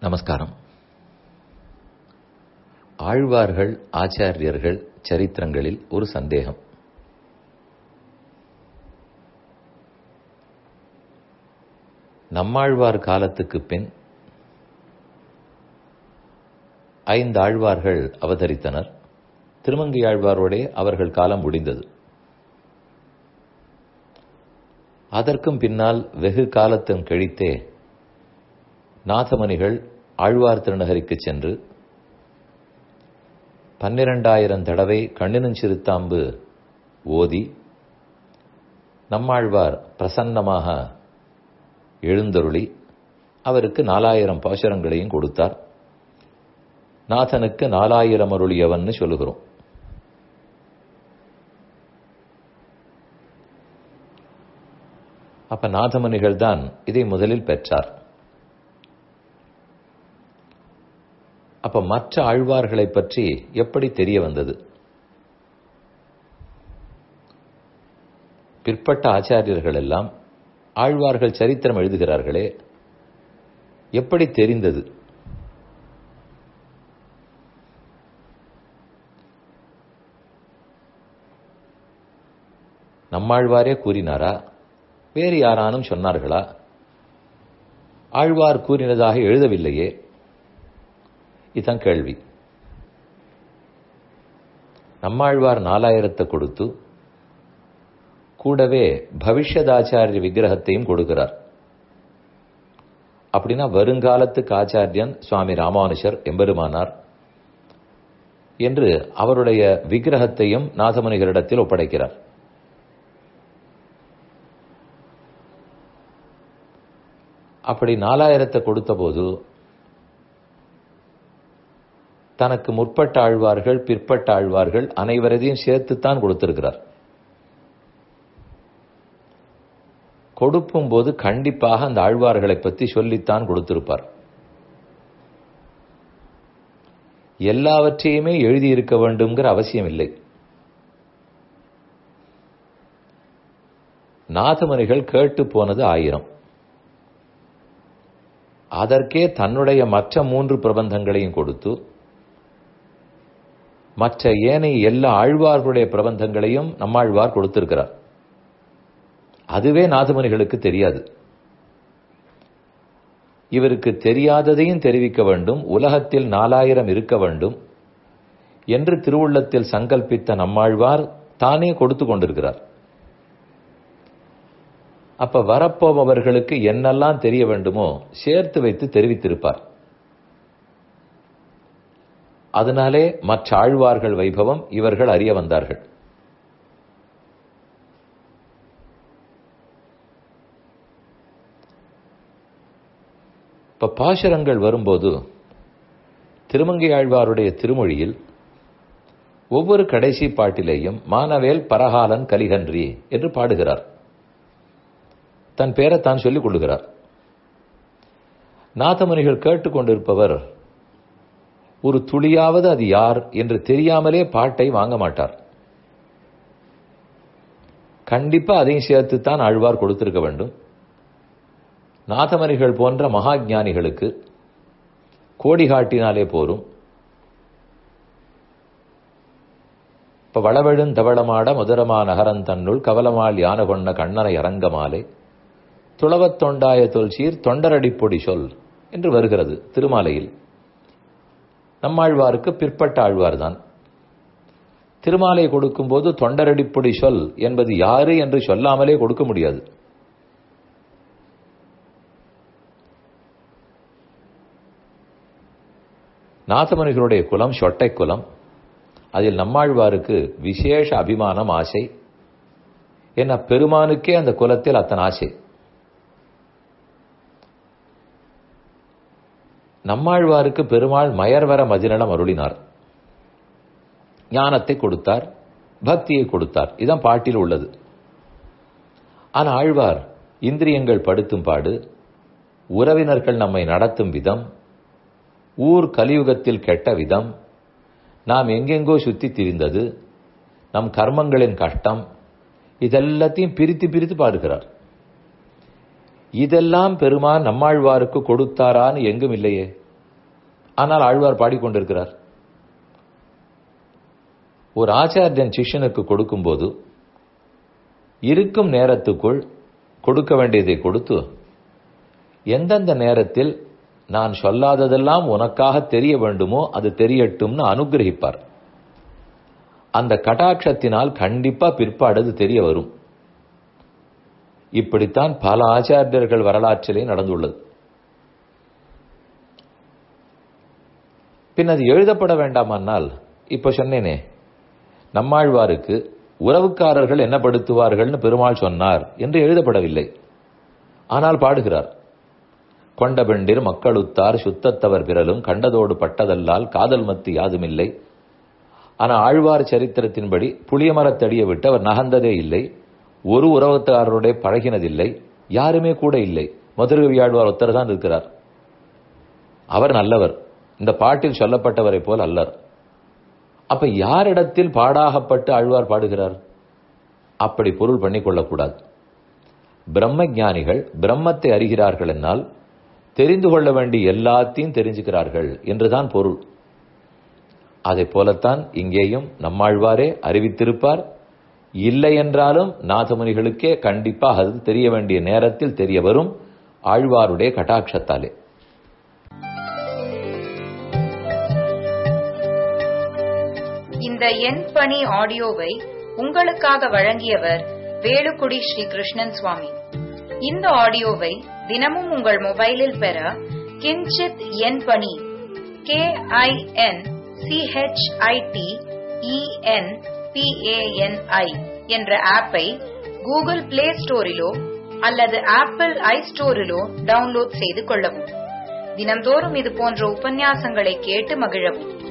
நமஸ்காரம் ஆழ்வார்கள் ஆச்சாரியர்கள் சரித்திரங்களில் ஒரு சந்தேகம் நம்மாழ்வார் காலத்துக்கு பின் ஐந்து ஆழ்வார்கள் அவதரித்தனர் திருமங்கை ஆழ்வாரோடே அவர்கள் காலம் முடிந்தது அதற்கும் பின்னால் வெகு காலத்தின் கழித்தே நாதமணிகள் ஆழ்வார் திருநகரிக்கு சென்று பன்னிரண்டாயிரம் தடவை கண்ணினஞ்சிறுத்தாம்பு ஓதி நம்மாழ்வார் பிரசன்னமாக எழுந்தருளி அவருக்கு நாலாயிரம் பாசுரங்களையும் கொடுத்தார் நாதனுக்கு நாலாயிரம் அருளியவன் சொல்லுகிறோம் அப்ப நாதமணிகள் தான் இதை முதலில் பெற்றார் அப்ப மற்ற ஆழ்வார்களை பற்றி எப்படி தெரிய வந்தது பிற்பட்ட ஆச்சாரியர்கள் எல்லாம் ஆழ்வார்கள் சரித்திரம் எழுதுகிறார்களே எப்படி தெரிந்தது நம்மாழ்வாரே கூறினாரா வேறு யாரானும் சொன்னார்களா ஆழ்வார் கூறினதாக எழுதவில்லையே இதுதான் கேள்வி நம்மாழ்வார் நாலாயிரத்தை கொடுத்து கூடவே பவிஷ்யதாச்சாரிய விக்கிரகத்தையும் கொடுக்கிறார் அப்படின்னா வருங்காலத்துக்கு ஆச்சாரியன் சுவாமி ராமானுஷர் எம்பெருமானார் என்று அவருடைய விக்கிரகத்தையும் நாதமுனிகளிடத்தில் ஒப்படைக்கிறார் அப்படி நாலாயிரத்தை கொடுத்த போது தனக்கு முற்பட்ட ஆழ்வார்கள் பிற்பட்ட ஆழ்வார்கள் அனைவரதையும் சேர்த்துத்தான் கொடுத்திருக்கிறார் கொடுக்கும் போது கண்டிப்பாக அந்த ஆழ்வார்களை பற்றி சொல்லித்தான் கொடுத்திருப்பார் எல்லாவற்றையுமே எழுதியிருக்க வேண்டும்ங்கிற அவசியம் இல்லை நாதமணிகள் கேட்டு போனது ஆயிரம் அதற்கே தன்னுடைய மற்ற மூன்று பிரபந்தங்களையும் கொடுத்து மற்ற ஏனைய எல்லா ஆழ்வார்களுடைய பிரபந்தங்களையும் நம்மாழ்வார் கொடுத்திருக்கிறார் அதுவே நாதமணிகளுக்கு தெரியாது இவருக்கு தெரியாததையும் தெரிவிக்க வேண்டும் உலகத்தில் நாலாயிரம் இருக்க வேண்டும் என்று திருவுள்ளத்தில் சங்கல்பித்த நம்மாழ்வார் தானே கொடுத்து கொண்டிருக்கிறார் அப்ப வரப்போபவர்களுக்கு என்னெல்லாம் தெரிய வேண்டுமோ சேர்த்து வைத்து தெரிவித்திருப்பார் அதனாலே மற்ற ஆழ்வார்கள் வைபவம் இவர்கள் அறிய வந்தார்கள் இப்ப பாசுரங்கள் வரும்போது திருமங்கை ஆழ்வாருடைய திருமொழியில் ஒவ்வொரு கடைசி பாட்டிலேயும் மானவேல் பரகாலன் கலிகன்றி என்று பாடுகிறார் தன் பேரை தான் சொல்லிக் கொள்ளுகிறார் நாதமுனிகள் கேட்டுக்கொண்டிருப்பவர் ஒரு துளியாவது அது யார் என்று தெரியாமலே பாட்டை வாங்க மாட்டார் கண்டிப்பா அதையும் சேர்த்துத்தான் ஆழ்வார் கொடுத்திருக்க வேண்டும் நாதமணிகள் போன்ற மகா ஞானிகளுக்கு கோடி காட்டினாலே போரும் இப்ப வளவெழும் தவளமாட முதரமா நகரன் தன்னுள் கவலமால் யான கொண்ட கண்ணனை அரங்கமாலை துளவத் தொண்டாய தொல்சீர் தொண்டரடிப்பொடி சொல் என்று வருகிறது திருமாலையில் நம்மாழ்வாருக்கு பிற்பட்ட ஆழ்வார் தான் திருமாலை கொடுக்கும்போது தொண்டரடிப்பொடி சொல் என்பது யாரு என்று சொல்லாமலே கொடுக்க முடியாது நாதமணிகளுடைய குலம் சொட்டை குலம் அதில் நம்மாழ்வாருக்கு விசேஷ அபிமானம் ஆசை என்ன பெருமானுக்கே அந்த குலத்தில் அத்தனை ஆசை நம்மாழ்வாருக்கு பெருமாள் மயர்வர மதிநலம் அருளினார் ஞானத்தை கொடுத்தார் பக்தியை கொடுத்தார் இதான் பாட்டில் உள்ளது ஆனா ஆழ்வார் இந்திரியங்கள் படுத்தும் பாடு உறவினர்கள் நம்மை நடத்தும் விதம் ஊர் கலியுகத்தில் கெட்ட விதம் நாம் எங்கெங்கோ சுத்தி திரிந்தது நம் கர்மங்களின் கஷ்டம் இதெல்லாத்தையும் பிரித்து பிரித்து பாடுகிறார் இதெல்லாம் பெருமான் நம்மாழ்வாருக்கு கொடுத்தாரான்னு எங்கும் இல்லையே ஆனால் ஆழ்வார் பாடிக்கொண்டிருக்கிறார் ஒரு ஆச்சாரியன் சிஷ்யனுக்கு கொடுக்கும்போது இருக்கும் நேரத்துக்குள் கொடுக்க வேண்டியதை கொடுத்து எந்தெந்த நேரத்தில் நான் சொல்லாததெல்லாம் உனக்காக தெரிய வேண்டுமோ அது தெரியட்டும்னு அனுகிரகிப்பார் அந்த கட்டாட்சத்தினால் கண்டிப்பா பிற்பாடு அது தெரிய வரும் இப்படித்தான் பல ஆச்சாரியர்கள் வரலாற்றிலே நடந்துள்ளது பின் அது எழுதப்பட வேண்டாமானால் இப்ப சொன்னேனே நம்மாழ்வாருக்கு உறவுக்காரர்கள் என்ன படுத்துவார்கள்னு பெருமாள் சொன்னார் என்று எழுதப்படவில்லை ஆனால் பாடுகிறார் கொண்ட பெண்டிர் மக்களுத்தார் சுத்தத்தவர் பிறலும் கண்டதோடு பட்டதல்லால் காதல் மத்து யாதுமில்லை ஆனா ஆழ்வார் சரித்திரத்தின்படி புளியமரத்தடியை விட்டு அவர் நகர்ந்ததே இல்லை ஒரு உறவுக்காரருடைய பழகினதில்லை யாருமே கூட இல்லை மதுரகவி ஆழ்வார் ஒருத்தர் தான் இருக்கிறார் அவர் நல்லவர் இந்த பாட்டில் சொல்லப்பட்டவரை போல் அல்லர் அப்ப யாரிடத்தில் பாடாகப்பட்டு ஆழ்வார் பாடுகிறார் அப்படி பொருள் பண்ணிக்கொள்ளக்கூடாது பிரம்ம ஞானிகள் பிரம்மத்தை அறிகிறார்கள் என்னால் தெரிந்து கொள்ள வேண்டிய எல்லாத்தையும் தெரிஞ்சுக்கிறார்கள் என்றுதான் பொருள் அதை போலத்தான் இங்கேயும் நம்மாழ்வாரே அறிவித்திருப்பார் இல்லை என்றாலும் நாதமுனிகளுக்கே கண்டிப்பாக அது தெரிய வேண்டிய நேரத்தில் தெரிய வரும் ஆழ்வாருடைய கட்டாட்சத்தாலே இந்த எண் பணி ஆடியோவை உங்களுக்காக வழங்கியவர் வேலுக்குடி ஸ்ரீ கிருஷ்ணன் சுவாமி இந்த ஆடியோவை தினமும் உங்கள் மொபைலில் பெற கிஞ்சித் எண் பணி கே ஐ என் சிஹெச்ஐடி இஎன் பிஏஎன்ஐ என்ற ஆப்பை கூகுள் பிளே ஸ்டோரிலோ அல்லது ஆப்பிள் ஐ ஸ்டோரிலோ டவுன்லோட் செய்து கொள்ளவும் தினம்தோறும் இது போன்ற உபன்யாசங்களை கேட்டு மகிழவும்